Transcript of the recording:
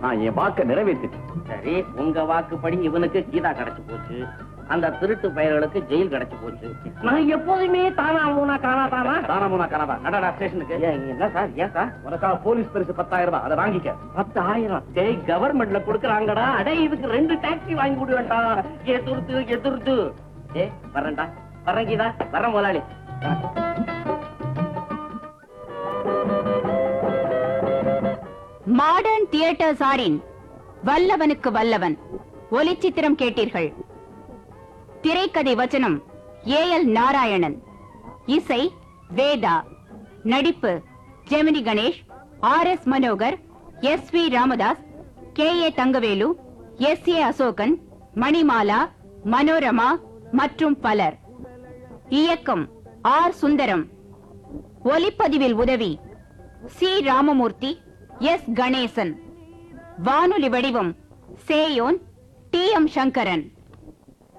நான் என் வாக்க நிறைவேற்றிட்டேன் சரி உங்க வாக்குப்படி இவனுக்கு கீதா கிடைச்சு போச்சு அந்த திருட்டு பயல்களுக்கு ஜெயில் கிடைச்சு போச்சு நான் எப்போதுமே தானா மூணா காணா தானா தானாமுனா கனவா நடடா ஸ்டேஷனுக்கு ஏன் என்ன சார் ஏன் சார் உனக்காக போலீஸ் பரிசு பத்தாயிரம் ரூபாய் அதை வாங்கிக்க பத்தாயிரம் டேய் கவர்மெண்ட்ல கொடுக்குறாங்கடா அடே இதுக்கு ரெண்டு டாக்ஸி வாங்கி கொடு வேண்டாம் எதிர்த்து எதிர்த்து ஏ வரேன்டா வரேன் கீதா வரேன் முதலாளி மாடர்ன் தியேட்டர்ஸ் ஆரின் வல்லவனுக்கு வல்லவன் ஒலிச்சித்திரம் கேட்டீர்கள் திரைக்கதை வச்சனம் ஏ எல் நாராயணன் இசை வேதா நடிப்பு Gemini Ganesh R S Manohar S V Ramadas K A Thangavelu S A Asokan Manimala Manorama மற்றும் பலர் இயக்கம் ஆர் சுந்தரம் ஒலிப்பதிவில் உதவி சி ராமமூர்த்தி எஸ் கணேசன் வானொலி வடிவம் சேயோன் டி எம் சங்கரன்